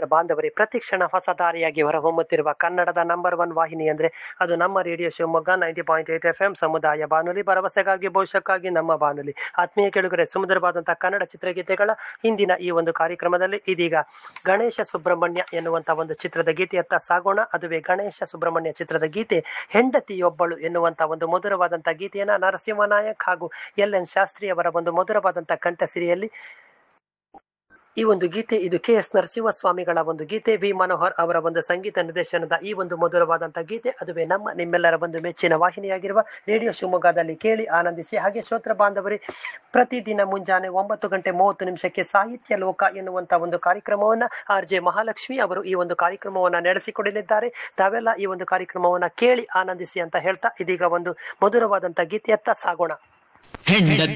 ಬಾಂಧವರೇ ಪ್ರತಿಕ್ಷಣ ಹೊಸ ದಾರಿಯಾಗಿ ಹೊರಹೊಮ್ಮುತ್ತಿರುವ ಕನ್ನಡದ ನಂಬರ್ ಒನ್ ವಾಹಿನಿ ಅಂದ್ರೆ ಅದು ನಮ್ಮ radio Shivamogga ninety point eight F M ಸಮುದಾಯ ಬಾನುಲಿ ಭರವಸೆಗಾಗಿ ಭವಿಷ್ಯಕ್ಕಾಗಿ ನಮ್ಮ ಬಾನುಲಿ ಆತ್ಮೀಯ ಕೆಳಗರೆ ಸುಮಧುರವಾದಂತಹ ಕನ್ನಡ ಚಿತ್ರಗೀತೆಗಳ ಇಂದಿನ ಈ ಒಂದು ಕಾರ್ಯಕ್ರಮದಲ್ಲಿ ಇದೀಗ ಗಣೇಶ ಸುಬ್ರಹ್ಮಣ್ಯ ಎನ್ನುವಂತ ಒಂದು ಚಿತ್ರದ ಗೀತೆಯತ್ತ ಸಾಗೋಣ ಅದುವೇ ಗಣೇಶ ಸುಬ್ರಹ್ಮಣ್ಯ ಚಿತ್ರದ ಗೀತೆ ಹೆಂಡತಿಯೊಬ್ಬಳು ಎನ್ನುವಂತ ಒಂದು ಮಧುರವಾದಂತಹ ಗೀತೆಯನ್ನ ನರಸಿಂಹ ನಾಯಕ್ ಹಾಗೂ ಎಲ್ ಎನ್ ಶಾಸ್ತ್ರಿ ಅವರ ಒಂದು ಮಧುರವಾದಂತಹ ಕಂಠಸಿರಿಯಲ್ಲಿ ಈ ಒಂದು ಗೀತೆ ಇದು ಕೆ ಎಸ್ ನರಸಿಂಹಸ್ವಾಮಿಗಳ ಒಂದು ಗೀತೆ ವಿ ಮನೋಹರ್ ಅವರ ಒಂದು ಸಂಗೀತ ನಿರ್ದೇಶನದ ಈ ಒಂದು ಮಧುರವಾದಂತಹ ಗೀತೆ ಅದುವೇ ನಮ್ಮ ನಿಮ್ಮೆಲ್ಲರ ಒಂದು ಮೆಚ್ಚಿನ ವಾಹಿನಿಯಾಗಿರುವ ರೇಡಿಯೋ ಶಿವಮೊಗ್ಗದಲ್ಲಿ ಕೇಳಿ ಆನಂದಿಸಿ ಹಾಗೆ ಶ್ರೋತ್ರ ಬಾಂಧವರೇ ಪ್ರತಿದಿನ ಮುಂಜಾನೆ ಒಂಬತ್ತು ಗಂಟೆ ಮೂವತ್ತು ನಿಮಿಷಕ್ಕೆ ಸಾಹಿತ್ಯ ಲೋಕ ಎನ್ನುವಂತ ಒಂದು ಕಾರ್ಯಕ್ರಮವನ್ನ ಆರ್ ಜೆ ಮಹಾಲಕ್ಷ್ಮಿ ಅವರು ಈ ಒಂದು ಕಾರ್ಯಕ್ರಮವನ್ನ ನಡೆಸಿಕೊಡಲಿದ್ದಾರೆ ತಾವೆಲ್ಲ ಈ ಒಂದು ಕಾರ್ಯಕ್ರಮವನ್ನ ಕೇಳಿ ಆನಂದಿಸಿ ಅಂತ ಹೇಳ್ತಾ ಇದೀಗ ಒಂದು ಮಧುರವಾದಂತಹ ಗೀತೆಯತ್ತ ಸಾಗೋಣ ಹೆಂಡತಿ